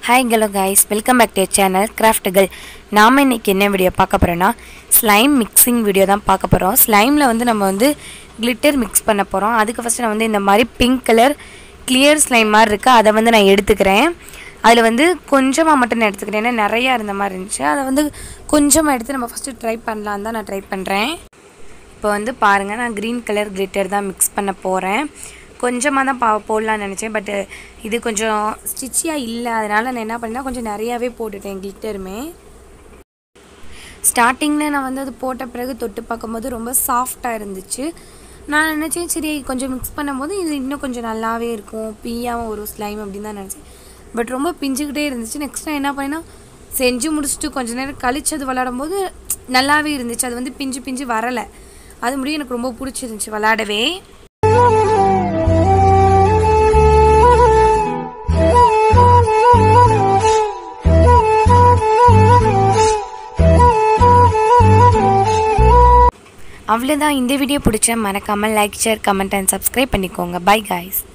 hi hello guys welcome back to channel கிராஃப்ட்டுகள் நாம் இன்னைக்கு என்ன வீடியோ பார்க்க போகிறோன்னா ஸ்லைம் மிக்சிங் வீடியோ தான் பார்க்க போகிறோம் ஸ்லைமில் வந்து நம்ம வந்து கிளிட்டர் மிக்ஸ் பண்ண போகிறோம் அதுக்கு ஃபஸ்ட்டு நான் வந்து இந்த மாதிரி பிங்க் கலர் கிளியர் ஸ்லைம் மாதிரி இருக்குது அதை வந்து நான் எடுத்துக்கிறேன் அதில் வந்து கொஞ்சமாக மட்டும் நான் எடுத்துக்கிறேன் ஏன்னா நிறையா இருந்த மாதிரி இருந்துச்சு அதை வந்து கொஞ்சமாக எடுத்து நம்ம ஃபஸ்ட்டு ட்ரை பண்ணலான்னு தான் நான் ட்ரை பண்ணுறேன் இப்போ வந்து பாருங்கள் நான் க்ரீன் கலர் கிளிட்டர் தான் மிக்ஸ் பண்ண போகிறேன் கொஞ்சமாக தான் பா போடலான்னு நினச்சேன் பட்டு இது கொஞ்சம் ஸ்டிச்சியாக இல்லை அதனால் நான் என்ன பண்ணேன்னா கொஞ்சம் நிறையாவே போட்டுட்டேன் கிளிட்டருமே ஸ்டார்டிங்கில் நான் வந்து அது போட்ட பிறகு தொட்டு பார்க்கும்போது ரொம்ப சாஃப்டாக இருந்துச்சு நான் நினச்சேன் சரி கொஞ்சம் மிக்ஸ் பண்ணும்போது இது இன்னும் கொஞ்சம் நல்லாவே இருக்கும் பீயாமல் ஒரு ஸ்லைம் அப்படின்னு தான் நினச்சேன் பட் ரொம்ப பிஞ்சுக்கிட்டே இருந்துச்சு நெக்ஸ்ட் நான் என்ன பண்ணேன்னா செஞ்சு முடிச்சுட்டு கொஞ்ச நேரம் கழிச்சு அது விளாடும் போது நல்லாவே இருந்துச்சு அது வந்து பிஞ்சு பிஞ்சு வரலை அது முடியும் எனக்கு ரொம்ப பிடிச்சிருந்துச்சி விளாடவே அவ்வளோதான் இந்த வீடியோ பிடிச்சா மறக்காமல் like share comment and subscribe பண்ணிக்கோங்க பை காய்ஸ்